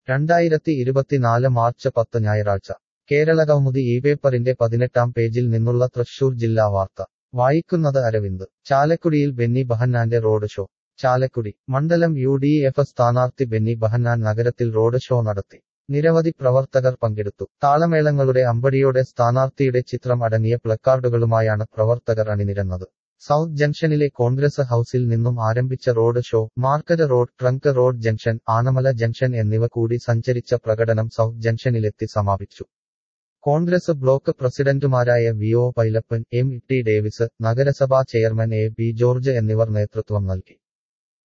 രണ്ടായിരത്തി ഇരുപത്തിനാല് മാർച്ച് പത്ത് ഞായറാഴ്ച കേരളകൗമുദി ഈ പേപ്പറിന്റെ പതിനെട്ടാം പേജിൽ നിന്നുള്ള തൃശൂർ ജില്ലാ വാർത്ത വായിക്കുന്നത് അരവിന്ദ് ചാലക്കുടിയിൽ ബെന്നി ബഹന്നാന്റെ റോഡ് ഷോ ചാലക്കുടി മണ്ഡലം യു ഡി എഫ് സ്ഥാനാർത്ഥി ബെന്നി ബഹന്നാൻ നഗരത്തിൽ റോഡ് ഷോ നടത്തി നിരവധി പ്രവർത്തകർ പങ്കെടുത്തു താളമേളങ്ങളുടെ അമ്പടിയോടെ സ്ഥാനാർത്ഥിയുടെ ചിത്രം അടങ്ങിയ പ്ലക്കാർഡുകളുമായാണ് പ്രവർത്തകർ അണിനിരന്നത് സൗത്ത് ജംഗ്ഷനിലെ കോൺഗ്രസ് ഹൌസിൽ നിന്നും ആരംഭിച്ച road show market road trunk road junction Anamala junction എന്നിവ കൂടി സഞ്ചരിച്ച പ്രകടനം സൗത്ത് ജംഗ്ഷനിലെത്തി സമാപിച്ചു കോൺഗ്രസ് ബ്ലോക്ക് പ്രസിഡന്റുമാരായ V O Pailappan M T Davis നഗരസഭാ ചെയർമാൻ എ പി ജോർജ് എന്നിവർ നേതൃത്വം നൽകി